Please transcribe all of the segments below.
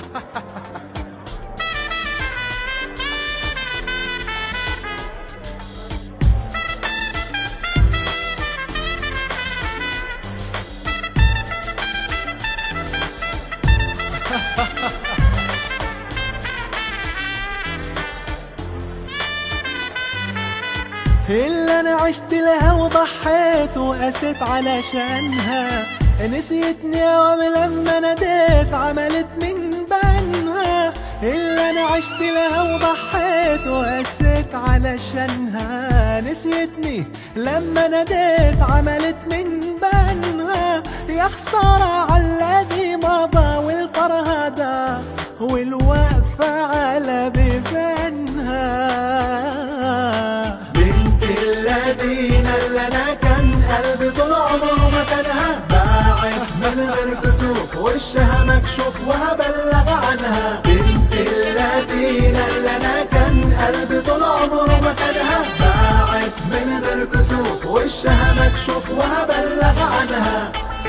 اللي انا عشت لها وضحيت وقست علشانها نسيتني يوم لما ناديت عملت من بنها اللي انا عشت لها وضحيت وقست علشانها نسيتني لما ناديت عملت من بنها يا خسارة على الذي مضى والفرهدة والوقفة على بيبانها بنت الذين اللي انا كان قلبي طول عمره مكانها باعت من غير كسوف وشها مكشوف وهبلغ عنها بنت الذين اللي انا كان قلبي طول عمره مكانها باعت من غير كسوف وشها مكشوف وهبلغ عنها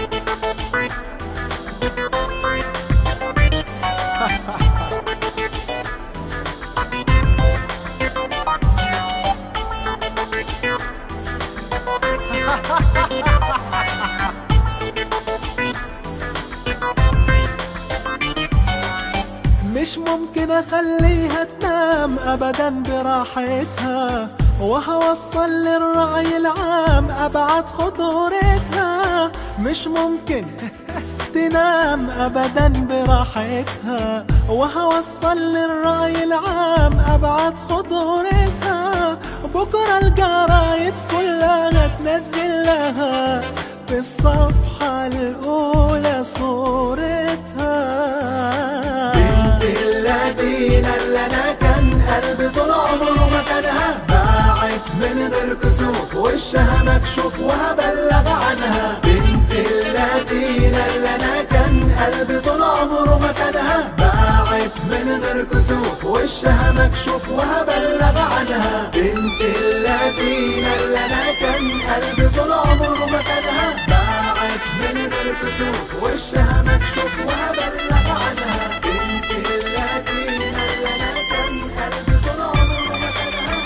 مش ممكن اخليها تنام ابدا براحتها وهوصل للرأي العام ابعد خطورتها مش ممكن تنام ابدا براحتها وهوصل للرأي العام ابعد خطورتها بكرة الجرايد كلها تنزل لها في الصفحة الأولى صورتها بنت الذين اللي انا كان قلبي طول عمره مكانها باعت من غير كسوف وشها مكشوف وهبلغ عنها بنت الذين اللي انا كان قلبي طول عمره مكانها باعت من غير كسوف وشها مكشوف وهبلغ عنها بنت الذين اللي انا كان قلبي طول عمره مكانها باعت من غير كسوف وشها مكشوف وهبلغ عنها بنت الذين اللي انا كان قلبي طول عمره مكانها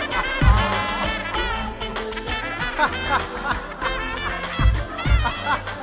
ha ha ha